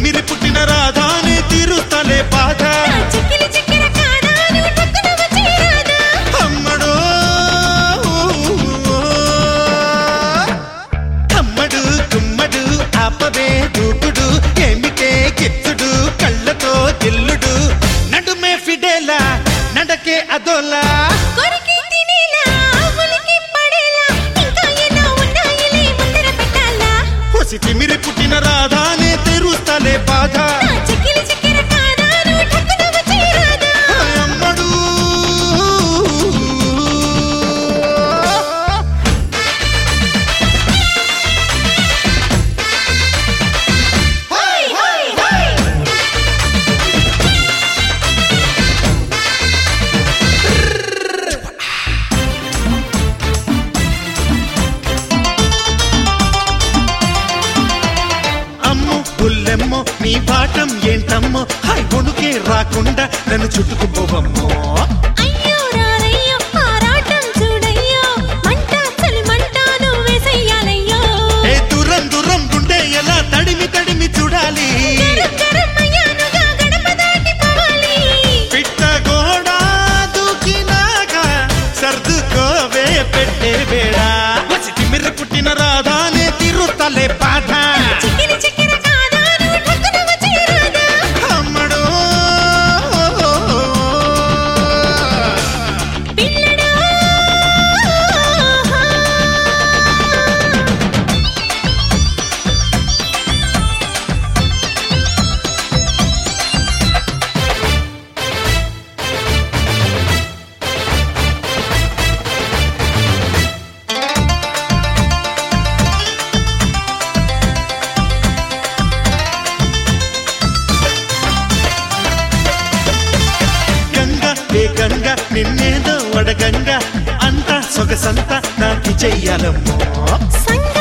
తిమిరి పుట్టిన రాధానే తీరుస్తలే బాధ నా చిక్కిలి చిక్కిన కాదా నువ్వు టక్కున వచ్చేయరాదా అమ్మడో అమ్మడు గుమ్మడు ఆపవే దూకుడు ఏమిటే గిచ్చుడు కళ్ళతో గిల్లుడు నడుమే ఫిడేలా నడకే అదోలా కొరికి తినేలా ఉలికి పడేలా ఇంకా ఎన్నో ఉన్నాయిలే ముందర పెట్టాలా హుసి తిమిరి పుట్టిన రాధానే తీరుస్తలే బాధ నా చిక్కిలి చిక్కిన కాదా నువ్వు టక్కున వచ్చేయరాదా అమ్మడు హోయ్ హోయ్ హోయ్ అమ్ము పుల్లెమ్మో నీ పాఠం ఏంటమ్మో హాయ్ కొనుకే రాకుండా నన్ను చుట్టుకుపోవమ్మో అయ్యో రారయ్యో ఆరాటం చూడయ్యో మంట చలి మంట నువ్వేసెయ్యాలయ్యో ఏ దూరం దూరం గుండె ఎలా తడిమి తడిమి చూడాలి గరం గరం అయ్యానుగా గడప దాటిపోవాలి పిట్ట గోడ దూకినాక సర్దుకోవే పెట్టే వేళ వసి తిమిరి పుట్టిన రాధానే తిరుతలే పాఠ చిక్కిలి చిక్కిన కాదా నువ్వు టక్కున వచ్చేయరాదా అమ్మడో పిల్లడా గంగ ఏ గంగ నిన్నేదో వడగంగ అంత సొగసంత నాకు చెయ్యాలమ్మో సంగ